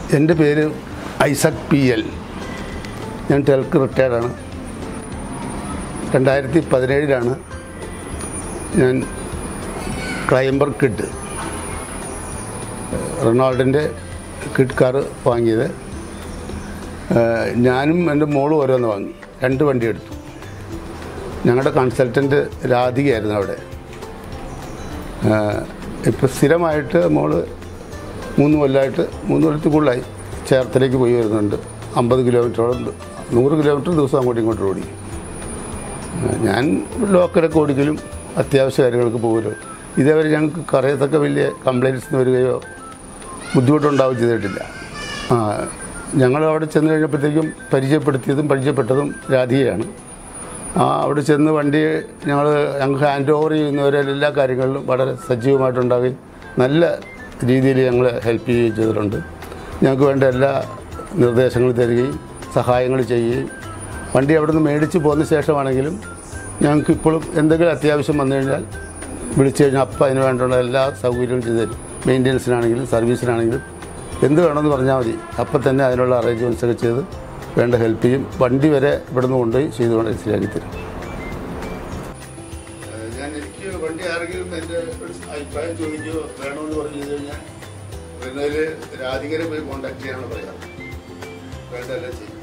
എൻ്റെ പേര് Isaac P L ഞാൻ ടെൽക്ക് റിട്ടയർഡാണ് രണ്ടായിരത്തി പതിനേഴിലാണ് ഞാൻ ക്ലൈംബർ കിഡ് റൊണാൾഡിൻ്റെ കിഡ് കാർ വാങ്ങിയത് ഏഹ് ഞാനും എൻ്റെ മോളും ഓരോന്ന് വാങ്ങി രണ്ട് വണ്ടി എടുത്തു ഞങ്ങളുടെ കൺസൾട്ടൻറ്റ് രാധികയായിരുന്നു അവിടെ ഇപ്പോൾ സ്ഥിരമായിട്ട് മോള് മൂന്ന് കൊല്ലമായിട്ട് മൂന്ന് കൊല്ലത്തിൽ കൂടുതലായി ചേർത്തലേക്ക് പോയി വരുന്നുണ്ട് അമ്പത് കിലോമീറ്ററോളം ഉണ്ട്. നൂറ് കിലോമീറ്റർ ദിവസം അങ്ങോട്ടും ഇങ്ങോട്ടും ഓടി ആ, ഞാൻ ലോക്കലൊക്കെ ഓടിക്കലും അത്യാവശ്യ കാര്യങ്ങൾക്ക് പോകലും ഇതേവരെ ഞങ്ങൾക്ക് കറിയത്തക്ക വലിയ കംപ്ലയിൻറ്റ്സ് വരികയോ ബുദ്ധിമുട്ടുണ്ടാവുകയോ ചെയ്തിട്ടില്ല ആ ഞങ്ങൾ അവിടെ ചെന്ന് കഴിഞ്ഞപ്പോഴത്തേക്കും പരിചയപ്പെടുത്തിയതും പരിചയപ്പെട്ടതും രാധികയാണ് ആ അവിടെ ചെന്ന് വണ്ടി ഞങ്ങൾ ഞങ്ങൾക്ക് ഹാൻഡ് ഓവർ ചെയ്യുന്നവരെ എല്ലാ കാര്യങ്ങളിലും വളരെ സജീവമായിട്ടുണ്ടാവുകയും നല്ല രീതിയിൽ ഞങ്ങൾ ഹെൽപ്പ് ചെയ്യുകയും ചെയ്തിട്ടുണ്ട് ഞങ്ങൾക്ക് വേണ്ട എല്ലാ നിർദ്ദേശങ്ങളും തരികയും സഹായങ്ങൾ ചെയ്യുകയും വണ്ടി അവിടെ നിന്ന് മേടിച്ച് പോന്ന ശേഷമാണെങ്കിലും ഞങ്ങൾക്ക് ഇപ്പോഴും എന്തെങ്കിലും അത്യാവശ്യം വന്നു കഴിഞ്ഞാൽ വിളിച്ചു കഴിഞ്ഞാൽ അപ്പം അതിന് വേണ്ടുള്ള എല്ലാ സൗകര്യവും ചെയ്തു തരും മെയിൻ്റെനൻസിനാണെങ്കിലും സർവീസിനാണെങ്കിലും എന്ത് വേണമെന്ന് പറഞ്ഞാൽ മതി അപ്പം തന്നെ അതിനുള്ള അറേഞ്ച്മെൻറ്റ്സ് ഒക്കെ ചെയ്ത് വേണ്ട ഹെൽപ്പ് ചെയ്യും വണ്ടി വരെ ഇവിടെ നിന്ന് കൊണ്ടുപോയി ചെയ്തുകൊണ്ട് ശരിയാക്കി തരും ഞാൻ എനിക്ക് വണ്ടി ആരെങ്കിലും എൻ്റെ അഭിപ്രായം ചോദിക്കുകയോ വേണമെന്ന് പറഞ്ഞു ചെയ്ത് കഴിഞ്ഞാൽ പിന്നെ രാധികരെ പോയി കോൺടാക്ട് ചെയ്യാനാണ് പറയാറ് വേണ്ട എല്ലാം ചെയ്യും